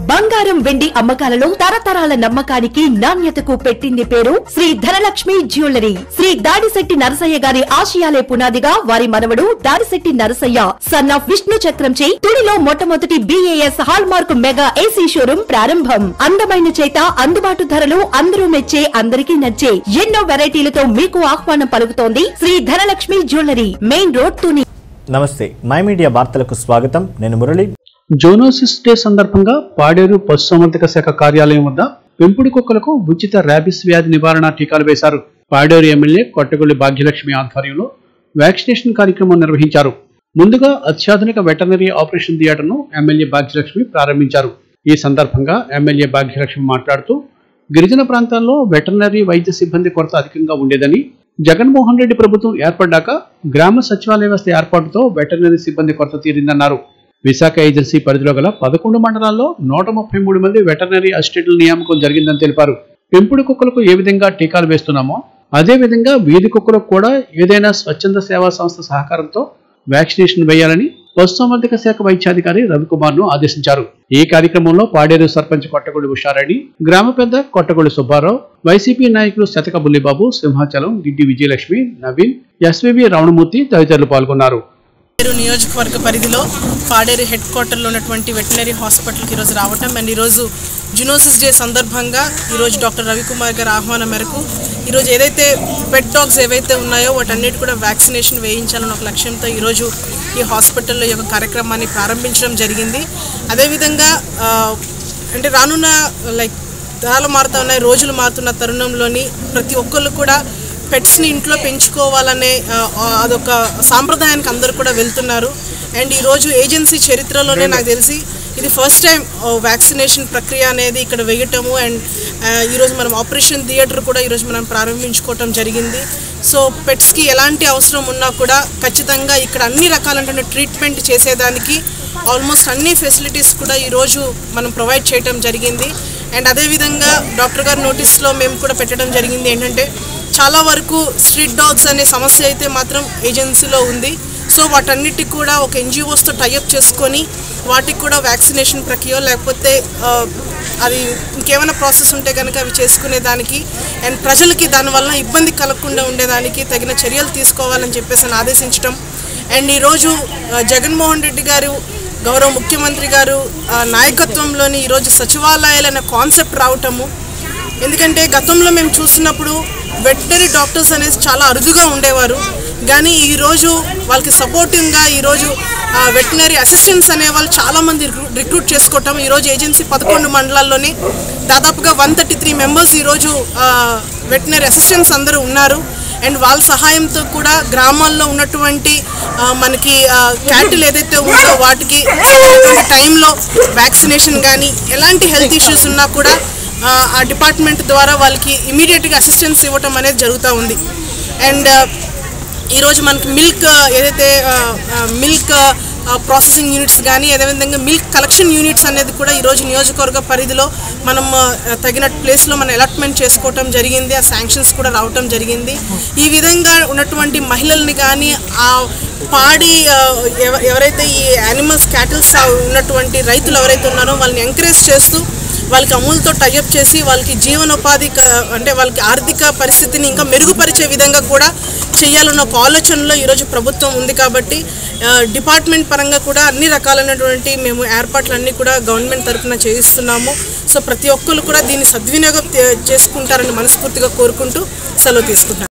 బంగారం వెండి అమ్మకాలలో తరతరాల నమ్మకానికి నాణ్యతకు పెట్టింది పేరు శ్రీ ధనలక్ష్మి జ్యువెలరీ శ్రీ దాడిశెట్టి నరసయ్య గారి ఆశయాలే పునాదిగా వారి మనవడు దాడిశెట్టి నరసయ్య సన్ ఆఫ్ విష్ణు చక్రంచే తుడిలో మొట్టమొదటి BAS hallmark mega AC showroom ప్రారంభం అందమైన చేత అందుబాటు ధరలు అందరూ మెచ్చే అందరికీ నచ్చే ఎన్నో వెరైటీలతో మీకు ఆహ్వానం పలుకుతోంది Shri Dhanalakshmi jewellery main road Tuni నమస్తే మై మీడియా వార్తలకు స్వాగతం నేను మురళి జోనోసిస్ డే సందర్భంగా పాడేరు పశుసంవర్ధక శాఖ కార్యాలయం వద్ద పెంపుడు కుక్కలకు ఉచిత ర్యాబిస్ వ్యాధి నివారణ టీకాలు వేశారు పాడేరు ఎమ్మెల్యే కొట్టగొల్లి భాగ్యలక్ష్మి ఆధ్వర్యంలో వ్యాక్సినేషన్ కార్యక్రమం నిర్వహించారు ముందుగా అత్యాధునిక వెటర్నరీ ఆపరేషన్ థియేటర్ను ఎమ్మెల్యే భాగ్యలక్ష్మి ప్రారంభించారు ఈ సందర్భంగా ఎమ్మెల్యే భాగ్యలక్ష్మి మాట్లాడుతూ గిరిజన ప్రాంతాల్లో వెటర్నరీ వైద్య సిబ్బంది కొరత అధికంగా ఉండేదని జగన్మోహన్ రెడ్డి ప్రభుత్వం ఏర్పడ్డాక గ్రామ సచివాలయ వ్యవస్థ ఏర్పాటుతో వెటర్నరీ సిబ్బంది కొరత తీరిందన్నారు విశాఖ ఏజెన్సీ పరిధిలో గల పదకొండు మండలాల్లో నూట ముప్పై మూడు మంది వెటర్నరీ అసిస్టెంట్ల నియామకం జరిగిందని తెలిపారు పెంపుడు కుక్కలకు ఏ విధంగా టీకాలు వేస్తున్నామో అదే విధంగా వీధి కుక్కలకు కూడా ఏదైనా స్వచ్ఛంద సేవా సంస్థ సహకారంతో వ్యాక్సినేషన్ వేయాలని పశుసంవర్ధక శాఖ వైద్యాధికారి రవికుమార్ ను ఆదేశించారు ఈ కార్యక్రమంలో పాడేరు సర్పంచ్ కొట్టగొడి ఉషారెడ్డి గ్రామ పెద్ద కొట్టగొడి సుబ్బారావు వైసీపీ నాయకులు శతక బుల్లిబాబు సింహాచలం గిడ్డి విజయలక్ష్మి నవీన్ ఎస్విబి రమణమూర్తి తదితరులు పాల్గొన్నారు పాడేరు నియోజకవర్గ పరిధిలో పాడేరు హెడ్ క్వార్టర్లో ఉన్నటువంటి వెటనరీ హాస్పిటల్కి ఈరోజు రావటం అండ్ ఈరోజు జునోసిస్ డే సందర్భంగా ఈరోజు డాక్టర్ రవికుమార్ గారి ఆహ్వానం మేరకు ఈరోజు ఏదైతే పెట్ డాగ్స్ ఏవైతే ఉన్నాయో వాటన్నిటి కూడా వ్యాక్సినేషన్ వేయించాలని ఒక లక్ష్యంతో ఈరోజు ఈ హాస్పిటల్లో ఈ యొక్క కార్యక్రమాన్ని ప్రారంభించడం జరిగింది అదేవిధంగా ఆ, అంటే రానున్న లైక్ తరాలు మారుతా ఉన్నాయి రోజులు మారుతున్న తరుణంలోని ప్రతి ఒక్కళ్ళు కూడా పెట్స్ని ఇంట్లో పెంచుకోవాలనే ఆ, ఆ, అదొక సాంప్రదాయానికి అందరూ కూడా వెళ్తున్నారు అండ్ ఈరోజు ఏజెన్సీ చరిత్రలోనే నాకు తెలిసి ఇది ఫస్ట్ టైం వ్యాక్సినేషన్ ప్రక్రియ అనేది ఇక్కడ వేయటము అండ్ ఆ, ఈరోజు మనం ఆపరేషన్ థియేటర్ కూడా ఈరోజు మనం ప్రారంభించుకోవటం జరిగింది సో పెట్స్కి ఎలాంటి అవసరం ఉన్నా కూడా ఖచ్చితంగా ఇక్కడ అన్ని రకాలైన ట్రీట్మెంట్ చేసేదానికి ఆల్మోస్ట్ అన్ని ఫెసిలిటీస్ కూడా ఈరోజు మనం ప్రొవైడ్ చేయటం జరిగింది అండ్ అదేవిధంగా డాక్టర్ గారి నోటీస్లో మేము కూడా పెట్టడం జరిగింది ఏంటంటే చాలా వరకు స్ట్రీట్ డాగ్స్ అనే సమస్య అయితే మాత్రం ఏజెన్సీలో ఉంది సో వాటన్నిటికి కూడా ఒక ఎన్జిఓస్తో టైఅప్ చేసుకొని వాటికి కూడా వ్యాక్సినేషన్ ప్రక్రియ లేకపోతే ఆ, అది ఇంకేమైనా ప్రాసెస్ ఉంటే కనుక అవి చేసుకునే దానికి అండ్ ప్రజలకి దానివల్ల ఇబ్బంది కలగకుండా ఉండేదానికి తగిన చర్యలు తీసుకోవాలని చెప్పేసి అని ఆదేశించడం అండ్ ఈరోజు ఆ, జగన్మోహన్ రెడ్డి గారు గౌరవ ముఖ్యమంత్రి గారు ఆ, నాయకత్వంలోని ఈరోజు సచివాలయాలు అనే కాన్సెప్ట్ రావటము ఎందుకంటే గతంలో మేము చూసినప్పుడు వెటనరీ డాక్టర్స్ అనేది చాలా అరుదుగా ఉండేవారు కానీ ఈరోజు వాళ్ళకి సపోర్టింగ్గా ఈరోజు వెటనరీ అసిస్టెంట్స్ అనే వాళ్ళు చాలామంది రిక్రూట్ చేసుకోవటం ఈరోజు ఏజెన్సీ పదకొండు మండలాల్లోనే దాదాపుగా వన్ థర్టీ త్రీ మెంబర్స్ ఈరోజు వెటనరీ అసిస్టెంట్స్ అందరూ ఉన్నారు అండ్ వాళ్ళ సహాయంతో కూడా గ్రామాల్లో ఉన్నటువంటి ఆ, మనకి క్యాటిల్ ఏదైతే ఉందో వాటికి టైంలో వ్యాక్సినేషన్ కానీ ఎలాంటి హెల్త్ ఇష్యూస్ ఉన్నా కూడా ఆ, ఆ డిపార్ట్మెంట్ ద్వారా వాళ్ళకి ఇమీడియట్గా అసిస్టెన్స్ ఇవ్వటం అనేది జరుగుతూ ఉంది అండ్ ఈరోజు మనకి మిల్క్ ఏదైతే మిల్క్ ప్రాసెసింగ్ యూనిట్స్ కానీ అదేవిధంగా మిల్క్ కలెక్షన్ యూనిట్స్ అనేది కూడా ఈరోజు నియోజకవర్గ పరిధిలో మనం ఆ, తగిన ప్లేస్లో మనం అలాట్మెంట్ చేసుకోవటం జరిగింది ఆ శాంక్షన్స్ కూడా రావటం జరిగింది ఈ విధంగా ఉన్నటువంటి మహిళల్ని కానీ ఆ పాడి ఆ, ఎవ- ఎవరైతే ఈ యానిమల్స్ క్యాటిల్స్ ఉన్నటువంటి రైతులు ఎవరైతే ఉన్నారో వాళ్ళని ఎంకరేజ్ చేస్తూ వాళ్ళకి అమూల్తో టైఅప్ చేసి వాళ్ళకి జీవనోపాధి క- అంటే వాళ్ళకి ఆర్థిక పరిస్థితిని ఇంకా మెరుగుపరిచే విధంగా కూడా చేయాలన్న ఒక ఆలోచనలో ఈరోజు ప్రభుత్వం ఉంది కాబట్టి ఆ, డిపార్ట్మెంట్ పరంగా కూడా అన్ని రకాలైనటువంటి మేము ఏర్పాట్లన్నీ కూడా గవర్నమెంట్ తరఫున చేయిస్తున్నాము సో ప్రతి ఒక్కరు కూడా దీన్ని సద్వినియోగం చే- చేసుకుంటారని మనస్ఫూర్తిగా కోరుకుంటూ సెలవు తీసుకుంటాను